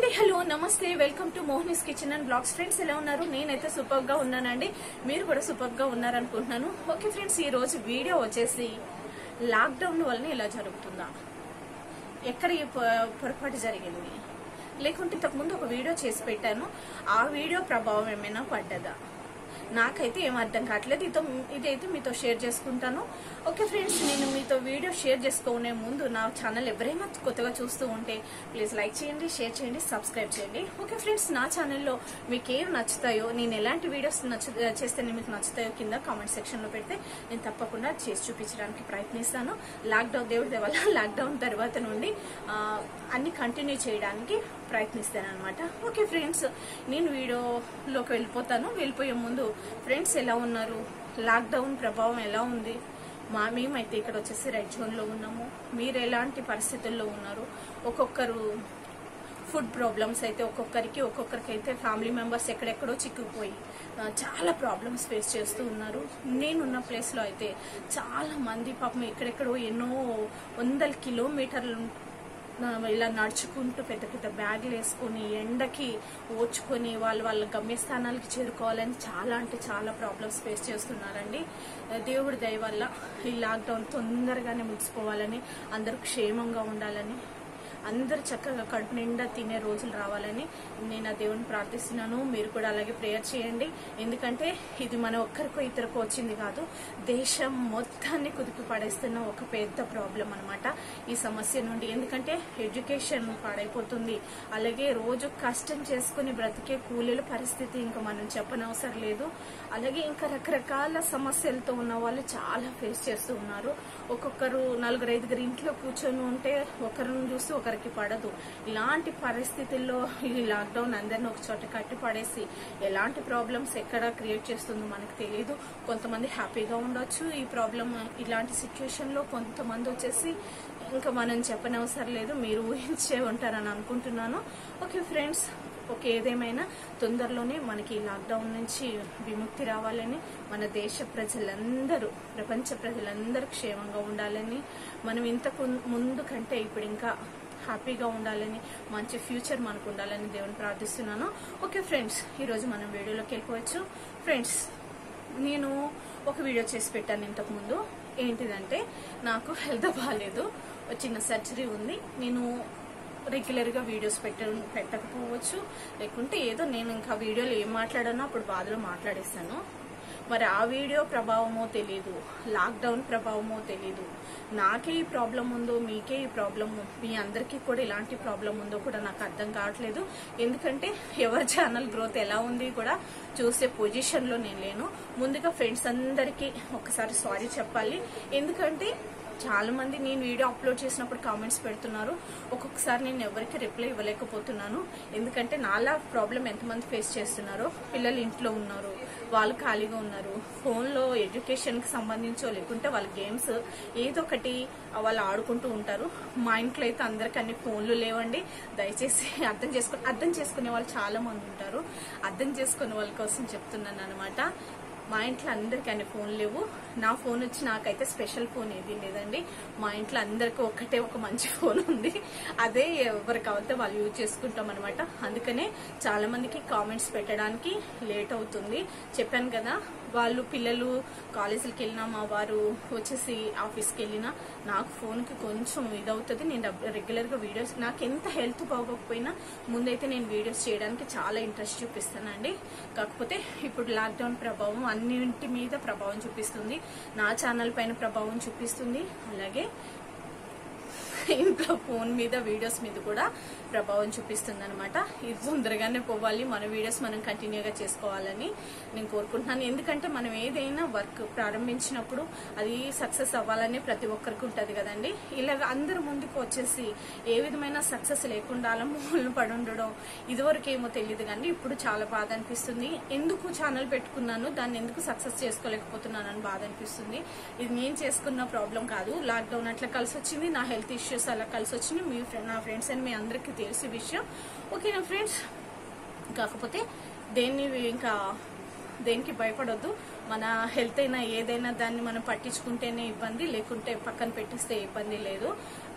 hi hello నమస్తే welcome to Mohani's kitchen and blogs friends ఎలా ఉన్నారు నేనైతే సూపర్ గా ఉన్నానండి మీరు కూడా సూపర్ గా ఉన్నారనుకుంటున్నాను ఓకే ఫ్రెండ్స్ ఈ రోజు వీడియో వచ్చేసి లాక్డౌన్ వలన ఇలా జరుగుతుందా ఎక్కడ ఈ పొ- పొరపాటు జరిగింది లేకుంటే ఇంతకుముందు ఒక వీడియో చేసి పెట్టాను ఆ వీడియో ప్రభావం ఏమైనా పడ్డదా నాకైతే ఏం అర్థం కావట్లేదు ఇదో ఇదైతే మీతో షేర్ చేసుకుంటాను ఓకే ఫ్రెండ్స్ నేను మీతో వీడియో షేర్ చేసుకునే ముందు నా ఛానల్ ఎవరైనా కొత్తగా చూస్తూ ఉంటే ప్లీజ్ లైక్ చేయండి షేర్ చేయండి సబ్స్క్రైబ్ చేయండి ఓకే ఫ్రెండ్స్ నా ఛానల్లో మీకు ఏం నచ్చుతాయో నేను ఎలాంటి వీడియోస్ నచ్చ చేస్తే మీకు నచ్చుతాయో కింద కామెంట్ సెక్షన్లో పెడితే నేను తప్పకుండా చేసి చూపించడానికి ప్రయత్నిస్తాను లాక్డౌన్ దేవుడి వల్ల లాక్డౌన్ తర్వాత నుండి ఆ, అన్ని కంటిన్యూ చేయడానికి ప్రయత్నిస్తాను అనమాట ఓకే ఫ్రెండ్స్ నేను వీడియోలోకి వెళ్ళిపోతాను వెళ్ళిపోయే ముందు ఫ్రెండ్స్ ఎలా ఉన్నారు లాక్డౌన్ ప్రభావం ఎలా ఉంది మా మేమైతే ఇక్కడ వచ్చేసి రెడ్ జోన్లో ఉన్నాము మీరు ఎలాంటి పరిస్థితుల్లో ఉన్నారు ఒక్కొక్కరు ఫుడ్ ప్రాబ్లమ్స్ అయితే ఒక్కొక్కరికి ఒక్కొక్కరికి అయితే ఫ్యామిలీ మెంబర్స్ ఎక్కడెక్కడో చిక్కుకుపోయి ఆ, చాలా ప్రాబ్లమ్స్ ఫేస్ చేస్తూ ఉన్నారు నేనున్న ప్లేస్లో అయితే చాలా మంది పాపం ఎక్కడెక్కడో ఎన్నో వందల కిలోమీటర్లు ఆ, ఇలా నడుచుకుంటూ పెద్ద పెద్ద బ్యాగులు వేసుకొని ఎండకి ఓచుకొని వాళ్ళు వాళ్ళ గమ్యస్థానాలకి చేరుకోవాలని చాలా అంటే చాలా ప్రాబ్లమ్స్ ఫేస్ చేస్తున్నారండి ఆ, దేవుడి దయ వల్ల ఈ లాక్డౌన్ తొందరగానే ముగిసిపోవాలని అందరూ క్షేమంగా ఉండాలని అందరు చక్కగా కడుపు నిండా తినే రోజులు రావాలని నేను ఆ దేవుని ప్రార్థిస్తున్నాను మీరు కూడా అలాగే ప్రేయర్ చేయండి ఎందుకంటే ఇది మన ఒక్కరికో ఇద్దరికో వచ్చింది కాదు దేశం మొత్తాన్ని కుదిపి పడేస్తున్న ఒక పెద్ద ప్రాబ్లం అనమాట ఈ సమస్య నుండి ఎందుకంటే ఎడ్యుకేషన్ పాడైపోతుంది అలాగే రోజు కష్టం చేసుకుని బ్రతికే కూలీల పరిస్థితి ఇంకా మనం చెప్పనవసరం లేదు అలాగే ఇంకా రకరకాల సమస్యలతో ఉన్న వాళ్ళు చాలా ఫేస్ చేస్తూ ఉన్నారు ఒక్కొక్కరు నలుగురు ఐదుగురు ఇంట్లో కూర్చొని ఉంటే ఒకరిని చూసి ఒకరికి పడదు ఇలాంటి పరిస్థితుల్లో ఈ లాక్డౌన్ అందరిని ఒక చోట కట్టి పడేసి ఎలాంటి ప్రాబ్లమ్స్ ఎక్కడ క్రియేట్ చేస్తుందో మనకు తెలియదు కొంతమంది హ్యాపీగా ఉండొచ్చు ఈ ప్రాబ్లం ఇలాంటి సిచ్యుయేషన్ లో కొంతమంది వచ్చేసి ఇంకా మనం చెప్పనవసరం లేదు మీరు ఊహించే ఉంటారని అనుకుంటున్నాను ఓకే ఫ్రెండ్స్ ఓకే ఏదేమైనా తొందరలోనే మనకి ఈ లాక్డౌన్ నుంచి విముక్తి రావాలని మన దేశ ప్రజలందరూ ప్రపంచ ప్రజలందరూ క్షేమంగా ఉండాలని మనం ఇంతకు ముందు కంటే ఇప్పుడు ఇంకా హ్యాపీగా ఉండాలని మంచి ఫ్యూచర్ మనకు ఉండాలని దేవుని ప్రార్థిస్తున్నాను ఓకే ఫ్రెండ్స్ ఈరోజు మనం వీడియోలోకి వెళ్ళిపోవచ్చు ఫ్రెండ్స్ నేను ఒక వీడియో చేసి పెట్టాను ఇంతకు ముందు ఏంటిదంటే నాకు హెల్త్ బాగాలేదు ఒక చిన్న సర్జరీ ఉంది నేను రెగ్యులర్ గా వీడియోస్ పెట్ట పెట్టకపోవచ్చు లేకుంటే ఏదో నేను ఇంకా వీడియోలో ఏం మాట్లాడానో అప్పుడు బాధలో మాట్లాడేస్తాను మరి ఆ వీడియో ప్రభావమో తెలీదు లాక్డౌన్ ప్రభావమో తెలీదు నాకే ఈ ప్రాబ్లం ఉందో మీకే ఈ ప్రాబ్లం మీ అందరికీ కూడా ఇలాంటి ప్రాబ్లం ఉందో కూడా నాకు అర్థం కావట్లేదు ఎందుకంటే ఎవరి ఛానల్ గ్రోత్ ఎలా ఉంది కూడా చూసే పొజిషన్ లో నేను లేను ముందుగా ఫ్రెండ్స్ అందరికీ ఒకసారి సారీ చెప్పాలి ఎందుకంటే చాలా మంది నేను వీడియో అప్లోడ్ చేసినప్పుడు కామెంట్స్ పెడుతున్నారు ఒక్కొక్కసారి నేను ఎవరికి రిప్లై ఇవ్వలేకపోతున్నాను ఎందుకంటే నాలా ప్రాబ్లం ఎంతమంది ఫేస్ చేస్తున్నారో పిల్లలు ఇంట్లో ఉన్నారు వాళ్ళు ఖాళీగా ఉన్నారు ఫోన్లో ఎడ్యుకేషన్కి సంబంధించో లేకుంటే వాళ్ళ గేమ్స్ ఏదో ఒకటి వాళ్ళు ఆడుకుంటూ ఉంటారు మా ఇంట్లో అయితే అందరికి అన్ని ఫోన్లు లేవండి దయచేసి అర్థం చేసుకుని అర్థం చేసుకునే వాళ్ళు చాలా మంది ఉంటారు అర్థం చేసుకునే వాళ్ళ కోసం చెప్తున్నాను అనమాట మా ఇంట్లో అందరికి అన్ని ఫోన్ లేవు నా ఫోన్ వచ్చి నాకైతే స్పెషల్ ఫోన్ ఏది లేదండి మా ఇంట్లో అందరికి ఒకటే ఒక మంచి ఫోన్ ఉంది అదే ఎవరు కావాలంటే వాళ్ళు యూజ్ చేసుకుంటాం అనమాట అందుకనే చాలా మందికి కామెంట్స్ పెట్టడానికి లేట్ అవుతుంది చెప్పాను కదా వాళ్ళు పిల్లలు కాలేజీకి వెళ్ళినా మా వారు వచ్చేసి ఆఫీస్కి వెళ్ళినా నాకు ఫోన్కి కొంచెం ఇదవుతుంది నేను రెగ్యులర్గా వీడియోస్ నాకు ఎంత హెల్త్ బాగోకపోయినా ముందైతే నేను వీడియోస్ చేయడానికి చాలా ఇంట్రెస్ట్ చూపిస్తానండి కాకపోతే ఇప్పుడు లాక్డౌన్ ప్రభావం అన్నింటి మీద ప్రభావం చూపిస్తుంది నా ఛానల్ పైన ప్రభావం చూపిస్తుంది అలాగే ఇంట్లో ఫోన్ మీద వీడియోస్ మీద కూడా ప్రభావం చూపిస్తుంది అనమాట ఇది తొందరగానే పోవాలి మన వీడియోస్ మనం కంటిన్యూగా చేసుకోవాలని నేను కోరుకుంటున్నాను ఎందుకంటే మనం ఏదైనా వర్క్ ప్రారంభించినప్పుడు అది సక్సెస్ అవ్వాలని ప్రతి ఒక్కరికి ఉంటుంది కదండి ఇలాగ అందరు ముందుకు వచ్చేసి ఏ విధమైన సక్సెస్ లేకుండా అలా మూలన పడి ఉండడం ఇదివరకు ఏమో తెలియదు కానీ ఇప్పుడు చాలా బాధ అనిపిస్తుంది ఎందుకు ఛానల్ పెట్టుకున్నాను దాన్ని ఎందుకు సక్సెస్ చేసుకోలేకపోతున్నానని బాధ అనిపిస్తుంది ఇది నేను చేసుకున్న ప్రాబ్లం కాదు లాక్డౌన్ అట్లా కలిసి వచ్చింది నా హెల్త్ ఇష్యూస్ అలా కలిసి వచ్చింది మీ ఫ్రెండ్ నా ఫ్రెండ్స్ అని మీ అందరికీ తెలిసి విషయం ఓకేనా ఫ్రెండ్స్ కాకపోతే దేన్ని ఇంకా దేనికి భయపడొద్దు మన హెల్త్ అయినా ఏదైనా దాన్ని మనం పట్టించుకుంటేనే ఇబ్బంది లేకుంటే పక్కన పెట్టిస్తే ఇబ్బంది లేదు ఆ,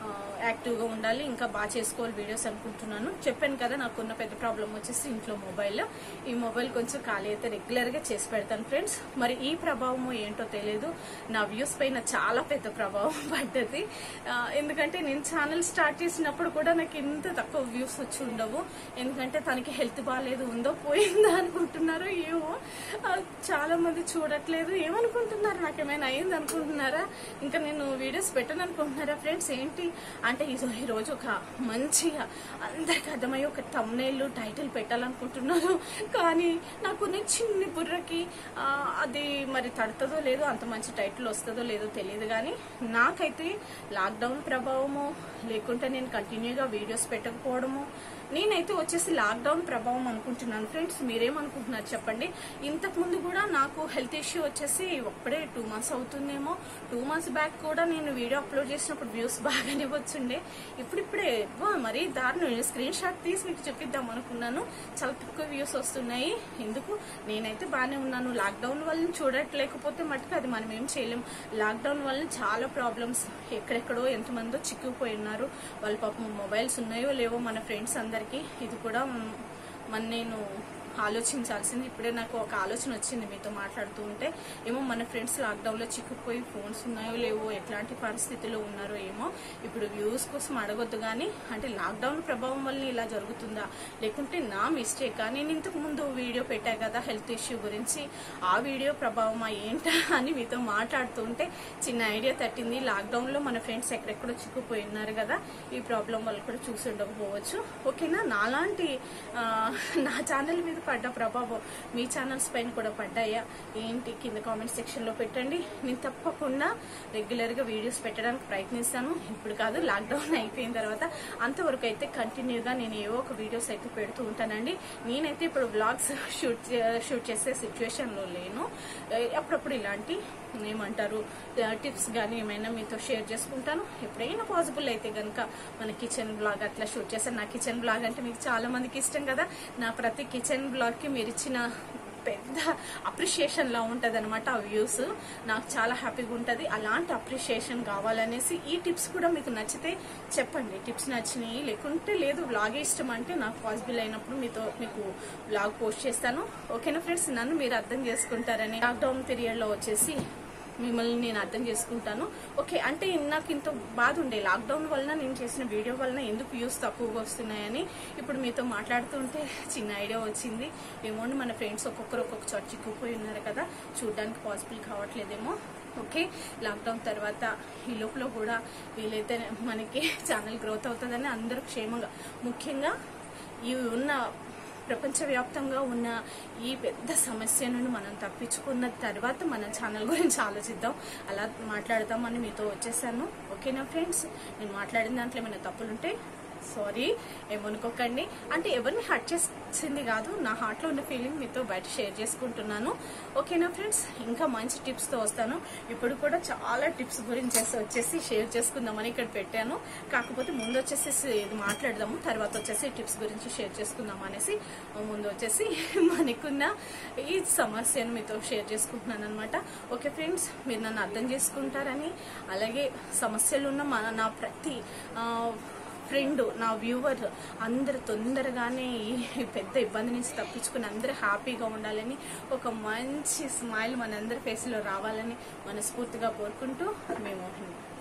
యాక్టివ్గా ఉండాలి ఇంకా బాగా చేసుకోవాలి వీడియోస్ అనుకుంటున్నాను చెప్పాను కదా నాకున్న పెద్ద ప్రాబ్లం వచ్చేసి ఇంట్లో మొబైల్ ఈ మొబైల్ కొంచెం ఖాళీ అయితే రెగ్యులర్గా చేసి పెడతాను ఫ్రెండ్స్ మరి ఈ ప్రభావం ఏంటో తెలియదు నా వ్యూస్ పైన చాలా పెద్ద ప్రభావం పడ్డది ఆ, ఎందుకంటే నేను ఛానల్ స్టార్ట్ చేసినప్పుడు కూడా నాకు ఇంత తక్కువ వ్యూస్ వచ్చి ఉండవు ఎందుకంటే తనకి హెల్త్ బాగాలేదు ఉందో పోయిందా అనుకుంటున్నారో ఏమో ఆ, చాలా మంది చూడట్లేదు ఏమనుకుంటున్నారు నాకేమైనా అయింది అనుకుంటున్నారా ఇంకా నేను వీడియోస్ పెట్టను అనుకుంటున్నారా ఫ్రెండ్స్ ఏంటి అంటే ఈ ఈ రోజు ఒక మంచిగా అందరికి అర్థమయ్యే ఒక తమ్నేళ్ళు టైటిల్ పెట్టాలనుకుంటున్నాను కానీ నాకు నేను చిన్ని బుర్రకి ఆ, అది మరి తడుతుందో లేదో అంత మంచి టైటిల్ వస్తుందో లేదో తెలియదు కానీ నాకైతే లాక్డౌన్ ప్రభావము లేకుంటే నేను కంటిన్యూగా వీడియోస్ పెట్టకపోవడము నేనైతే వచ్చేసి లాక్డౌన్ ప్రభావం అనుకుంటున్నాను ఫ్రెండ్స్ మీరేమనుకుంటున్నారు చెప్పండి ఇంతకు ముందు కూడా నాకు హెల్త్ ఇష్యూ వచ్చేసి ఒక్కడే టూ మంత్స్ అవుతుందేమో టూ మంత్స్ బ్యాక్ కూడా నేను వీడియో అప్లోడ్ చేసినప్పుడు వ్యూస్ బాగానే వచ్చుండే ఇప్పుడిప్పుడే ఎక్కువ మరీ దారుణం స్క్రీన్ షాట్ తీసి మీకు చూపిద్దాం అనుకున్నాను చాలా తక్కువ వ్యూస్ వస్తున్నాయి ఎందుకు నేనైతే బాగానే ఉన్నాను లాక్డౌన్ వల్ల చూడట్లేకపోతే మటుకు అది మనం ఏం చేయలేం లాక్డౌన్ వల్ల చాలా ప్రాబ్లమ్స్ ఎక్కడెక్కడో ఎంతమందో చిక్కుపోయి ఉన్నారు వాళ్ళ పాపం మొబైల్స్ ఉన్నాయో లేవో మన ఫ్రెండ్స్ అందరికీ ఇది కూడా మ్, మన నేను ఆలోచించాల్సింది ఇప్పుడే నాకు ఒక ఆలోచన వచ్చింది మీతో మాట్లాడుతూ ఉంటే ఏమో మన ఫ్రెండ్స్ లాక్డౌన్ లో చిక్కుపోయి ఫోన్స్ ఉన్నాయో లేవో ఎట్లాంటి పరిస్థితిలో ఉన్నారో ఏమో ఇప్పుడు వ్యూస్ కోసం అడగొద్దు కానీ అంటే లాక్డౌన్ ప్రభావం వల్ల ఇలా జరుగుతుందా లేకుంటే నా మిస్టేకా నేను ఇంతకు ముందు వీడియో పెట్టా కదా హెల్త్ ఇష్యూ గురించి ఆ వీడియో ప్రభావమా ఏంటా అని మీతో మాట్లాడుతూ ఉంటే చిన్న ఐడియా తట్టింది లాక్డౌన్ లో మన ఫ్రెండ్స్ ఎక్కడెక్కడో చిక్కుపోయి ఉన్నారు కదా ఈ ప్రాబ్లం వల్ల కూడా చూసి ఉండకపోవచ్చు ఓకేనా నాలాంటి ఆ, నా ఛానల్ మీద పడ్డ ప్రభావం మీ ఛానల్స్ పైన కూడా పడ్డాయా ఏంటి కింద కామెంట్ సెక్షన్ లో పెట్టండి నేను తప్పకుండా రెగ్యులర్ గా వీడియోస్ పెట్టడానికి ప్రయత్నిస్తాను ఇప్పుడు కాదు లాక్డౌన్ అయిపోయిన తర్వాత అంతవరకు అయితే కంటిన్యూగా నేను ఏవో ఒక వీడియోస్ అయితే పెడుతూ ఉంటానండి నేనైతే ఇప్పుడు బ్లాగ్స్ షూట్ చే- షూట్ చేసే సిచ్యువేషన్ లో లేను ఏ, అప్పుడప్పుడు ఇలాంటి ఏమంటారు టిప్స్ కానీ ఏమైనా మీతో షేర్ చేసుకుంటాను ఎప్పుడైనా పాసిబుల్ అయితే గనుక మన కిచెన్ బ్లాగ్ అట్లా షూట్ చేస్తాను నా కిచెన్ బ్లాగ్ అంటే మీకు చాలా మందికి ఇష్టం కదా నా ప్రతి కిచెన్ బ్లాగ్ కి మీరు ఇచ్చిన పెద్ద అప్రిషియేషన్ లా ఉంటది అనమాట ఆ వ్యూస్ నాకు చాలా హ్యాపీగా ఉంటది అలాంటి అప్రిషియేషన్ కావాలనేసి ఈ టిప్స్ కూడా మీకు నచ్చితే చెప్పండి టిప్స్ నచ్చినాయి లేకుంటే లేదు వ్లాగే ఇష్టం అంటే నాకు పాసిబుల్ అయినప్పుడు మీతో మీకు వ్లాగ్ పోస్ట్ చేస్తాను ఓకేనా ఫ్రెండ్స్ నన్ను మీరు అర్థం చేసుకుంటారని లాక్డౌన్ పీరియడ్ లో వచ్చేసి మిమ్మల్ని నేను అర్థం చేసుకుంటాను ఓకే అంటే నాకు ఇంత బాధ ఉండే లాక్డౌన్ వలన నేను చేసిన వీడియో వలన ఎందుకు వ్యూస్ తక్కువగా వస్తున్నాయని ఇప్పుడు మీతో మాట్లాడుతుంటే చిన్న ఐడియా వచ్చింది ఏమోండి మన ఫ్రెండ్స్ ఒక్కొక్కరు ఒక్కొక్క చోట చిక్కుపోయి ఉన్నారు కదా చూడడానికి పాసిబుల్ కావట్లేదేమో ఓకే లాక్డౌన్ తర్వాత ఈ లోపల కూడా వీలైతే మనకి ఛానల్ గ్రోత్ అవుతుందని అందరూ క్షేమంగా ముఖ్యంగా ఈ ఉన్న ప్రపంచవ్యాప్తంగా ఉన్న ఈ పెద్ద సమస్య నుండి మనం తప్పించుకున్న తర్వాత మన ఛానల్ గురించి ఆలోచిద్దాం అలా మాట్లాడదామని మీతో వచ్చేసాను ఓకేనా ఫ్రెండ్స్ నేను మాట్లాడిన దాంట్లో ఏమైనా తప్పులుంటే సారీ ఏమనుకోకండి అంటే ఎవరిని హర్ట్ చేసింది కాదు నా హార్ట్లో ఉన్న ఫీలింగ్ మీతో బయట షేర్ చేసుకుంటున్నాను ఓకేనా ఫ్రెండ్స్ ఇంకా మంచి టిప్స్తో వస్తాను ఇప్పుడు కూడా చాలా టిప్స్ గురించి చేసి వచ్చేసి షేర్ చేసుకుందామని ఇక్కడ పెట్టాను కాకపోతే ముందు వచ్చేసి ఇది మాట్లాడదాము తర్వాత వచ్చేసి టిప్స్ గురించి షేర్ చేసుకుందాం అనేసి ముందు వచ్చేసి మనకున్న ఈ సమస్యను మీతో షేర్ చేసుకుంటున్నాను అనమాట ఓకే ఫ్రెండ్స్ మీరు నన్ను అర్థం చేసుకుంటారని అలాగే సమస్యలు ఉన్న మన నా ప్రతి ఆ, ఫ్రెండ్ నా వ్యూవర్ అందరు తొందరగానే ఈ పెద్ద ఇబ్బంది నుంచి తప్పించుకుని అందరూ హ్యాపీగా ఉండాలని ఒక మంచి స్మైల్ మనందరి ఫేస్లో రావాలని మనస్ఫూర్తిగా కోరుకుంటూ మేము